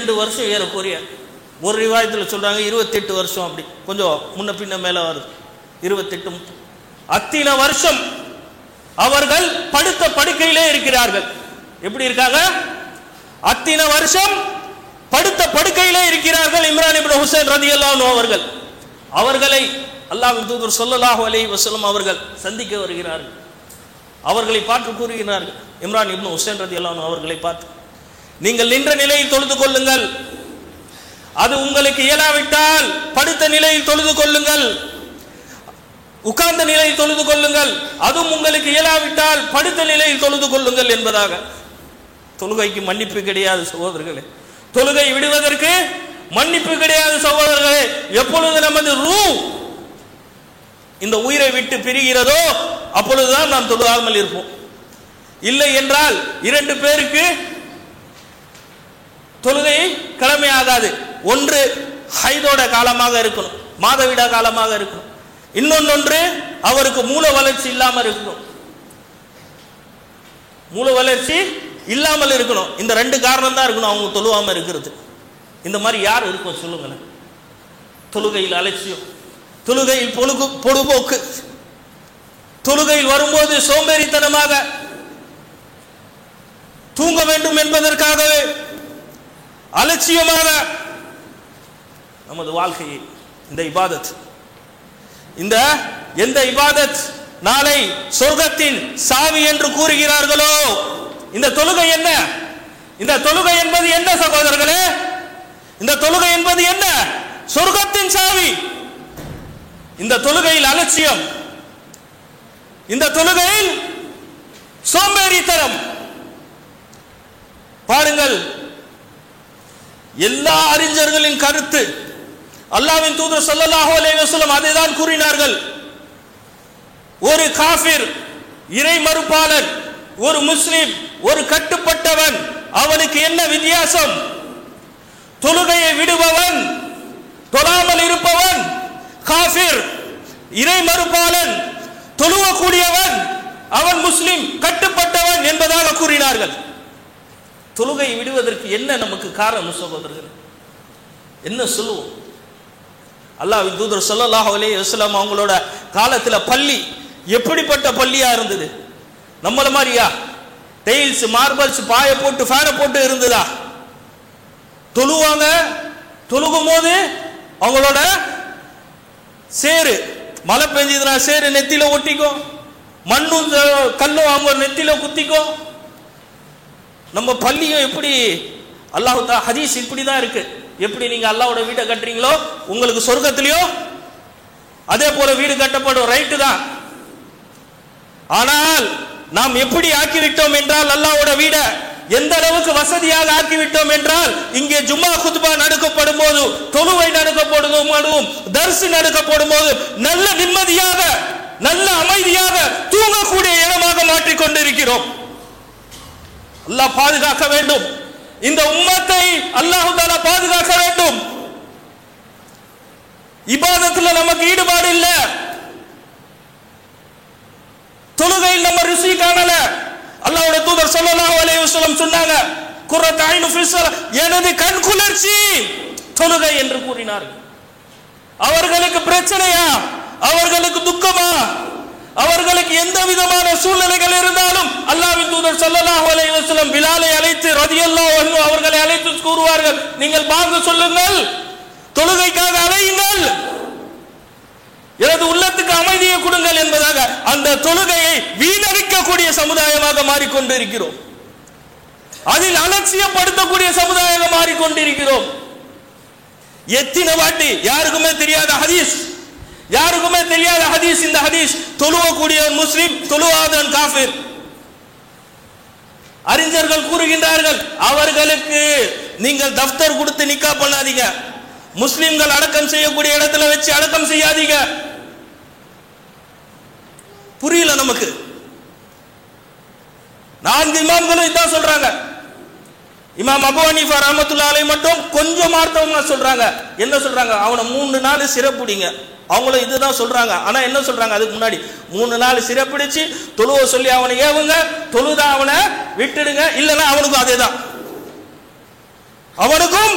ரெண்டு வருஷம் ஏறக்குறைய ஒரு ரிவாயத்தில் சொல்றாங்க இருபத்தெட்டு வருஷம் அப்படி கொஞ்சம் முன்ன பின்ன மேல வருது இருபத்தெட்டு முப்பது. அத்தனை வருஷம் அவர்கள் படுத்த படுக்கையிலே இருக்கிறார்கள் எப்படி இருக்காங்க அத்தனை வருஷம் படுத்த படுக்கையிலே இருக்கிறார்கள் இம்ரான் இப்னு ஹுசைன் ரதியல்லாஹு அவர்கள் அவர்களை அல்லாஹ்வின் தூதர் ஸல்லல்லாஹு அலைஹி வஸல்லம் அவர்கள் சந்திக்க வருகிறார்கள் அவர்களை பார்த்து கூறுகிறார்கள் இம்ரான் இப்னு ஹுசைன் ரதியல்லாஹு அவர்களை பார்த்து நீங்கள் நின்ற நிலையில் தொழுது கொள்ளுங்கள் அது உங்களுக்கு இயலாவிட்டால் படுத்த நிலையில் தொழுது கொள்ளுங்கள் உட்கார்ந்த நிலையில் தொழுது கொள்ளுங்கள் அதுவும் உங்களுக்கு இயலாவிட்டால் படுத்த நிலையில் தொழுது கொள்ளுங்கள் என்பதாக தொழுகைக்கு மன்னிப்பு கிடையாது சகோதரர்களே தொழுகை விடுவதற்கு மன்னிப்பு கிடையாது சகோதரர்களே எப்பொழுது நமது ரூ இந்த உயிரை விட்டு பிரிகிறதோ அப்பொழுதுதான் நாம் தொழுகாமல் இருப்போம் இல்லை என்றால் இரண்டு பேருக்கு தொழுகை கடமையாகாது ஒன்று ஹைதோட காலமாக இருக்கணும் மாதவிடா காலமாக இருக்கணும் இன்னொன்னொன்று அவருக்கு மூல வளர்ச்சி இல்லாமல் இருக்கணும் மூல வளர்ச்சி இல்லாமல் இருக்கணும் இந்த ரெண்டு காரணம் தான் இருக்கணும் அவங்க தொழுவாம இருக்கிறது இந்த மாதிரி யார் இருக்கும் சொல்லுங்களேன் தொழுகையில் அலட்சியம் தொழுகையில் பொழுகு பொழுபோக்கு தொழுகையில் வரும்போது சோம்பேறித்தனமாக தூங்க வேண்டும் என்பதற்காகவே அலட்சியமாக நமது வாழ்க்கையை இந்த இபாதத் இந்த எந்த இபாதத் நாளை சொர்க்கத்தின் சாவி என்று கூறுகிறார்களோ இந்த தொழுகை என்ன இந்த தொழுகை என்பது என்ன சகோதரர்களே இந்த தொழுகை என்பது என்ன சொர்க்கத்தின் சாவி இந்த தொழுகையில் அலட்சியம் இந்த தொழுகையில் சோம்பேறித்தனம் பாருங்கள் எல்லா அறிஞர்களின் கருத்து அல்லாவின் தூதர் ஸல்லல்லாஹு அலைஹி வஸல்லம் அதை தான் கூறினார்கள் ஒரு காஃபிர் இறை மறுப்பாளன் ஒரு முஸ்லிம் ஒரு கட்டுப்பட்டவன் அவனுக்கு என்ன வித்தியாசம் தொழுகையை விடுபவன் தொழாமல் இருப்பவன் காஃபிர் இறை மறுப்பாளன் தொழுவக்கூடியவன் அவன் முஸ்லிம் கட்டுப்பட்டவன் என்பதாக கூறினார்கள் தொழுகை விடுவதற்கு என்ன நமக்கு காரணம் சகோதரர்கள் என்ன சொல்லுவோம் அல்லாஹ்வின் தூதர் ஸல்லல்லாஹு அலைஹி வஸல்லம் அவங்களோட காலத்துல பள்ளி எப்படிப்பட்ட பள்ளியா இருந்தது நம்மள மாதிரியா டெயில்ஸ் மார்பல்ஸ் பாய போட்டு ஃபேனை போட்டு இருந்ததா தொழுவாங்க தொழுகும் போது அவங்களோட சேரு மழை பெஞ்சதுன்னா சேரு நெத்தியில ஒட்டிக்கும் மண்ணும் த- கல்லும் அவங்க நெத்தியில குத்திக்கும் நம்ம பள்ளியும் எப்படி அல்லாஹ் தா ஹதீஸ் இப்படி தான் இருக்கு எப்படி நீங்க அல்லாஹ்வோட வீட்டை கட்டுறீங்களோ உங்களுக்கு சொர்க்கத்திலயும் அதே போல வீடு கட்டப்படும் ரைட்டு தான் ஆனால் நாம் எப்படி ஆக்கிவிட்டோம் என்றால் அல்லாஹ்வோட வீட எந்த அளவுக்கு வசதியாக ஆக்கிவிட்டோம் என்றால் இங்கே ஜும்மா குத்பா நடக்கப்படும் போது தொழுவை நடக்கப்படும் போதும் தரிசு நடக்கப்படும் போது நல்ல நிம்மதியாக நல்ல அமைதியாக தூங்கக்கூடிய இடமாக மாற்றிக் கொண்டிருக்கிறோம் அல்லாஹ் பாதுகாக்க வேண்டும் இந்த உம்மத்தை அல்லாஹ் தாலா பாதுகாக்க வேண்டும் இபாதத்துல நமக்கு ஈடுபாடு இல்ல தொழுகையில் நம்ம ருசி காணல அல்லாஹ்வுடைய தூதர் ஸல்லல்லாஹு அலைஹி வஸல்லம் சொன்னாங்க குர்ரத் ஐனு ஃபி ஸலா எனது கண் குளிர்ச்சி தொழுகை என்று கூறினார்கள் அவர்களுக்கு பிரச்சனையா அவர்களுக்கு துக்கமா அவர்களுக்கு எந்த விதமான சூழ்நிலைகள் இருந்தாலும் அல்லாஹ்வின் தூதர் ஸல்லல்லாஹு அலைஹி வஸல்லம் பிலாலை அழைத்து ரதியல்லாஹு அன்ஹு அவர்களை அழைத்து கூறுவார்கள் நீங்கள் பாங்க சொல்லுங்கள் தொழுகைக்காக அழையுங்கள் எனது உள்ளத்துக்கு அமைதியை கொடுங்கள் என்பதாக அந்த தொழுகையை வீணடிக்கக்கூடிய சமுதாயமாக மாறிக்கொண்டிருக்கிறோம் அதில் அலட்சியப்படுத்தக்கூடிய சமுதாயமாக மாறிக்கொண்டிருக்கிறோம் எத்தனை வாட்டி யாருக்குமே தெரியாத ஹதீஸ் யாருக்குமே தெரியாத ஹதீஸ் இந்த ஹதீஸ் தொழுவக்கூடியவன் முஸ்லிம் தொழுவாதவன் காஃபிர் அறிஞர்கள் கூறுகின்றார்கள் அவர்களுக்கு நீங்கள் தஃப்தர் கொடுத்து நிக்கா பண்ணாதீங்க முஸ்லிம்கள் அடக்கம் செய்யக்கூடிய இடத்துல வச்சு அடக்கம் செய்யாதீங்க புரியல நமக்கு நான்கு இமாம்களும் இதான் சொல்றாங்க இமாம் அபு ஹனீஃபா ரஹ்மத்துல்லாஹி அலைஹி மட்டும் கொஞ்சம் மார்த்தவங்க சொல்றாங்க என்ன சொல்றாங்க அவனை மூணு நாள் சிறப்புடிங்க அவங்களும் இதுதான் சொல்றாங்க ஆனா என்ன சொல்றாங்க அதுக்கு முன்னாடி மூணு நாள் சிறப்பிடிச்சு தொழுவ சொல்லி அவனை ஏவுங்க தொழுதா அவனை விட்டுடுங்க இல்லைன்னா அவனுக்கும் அதேதான் அவனுக்கும்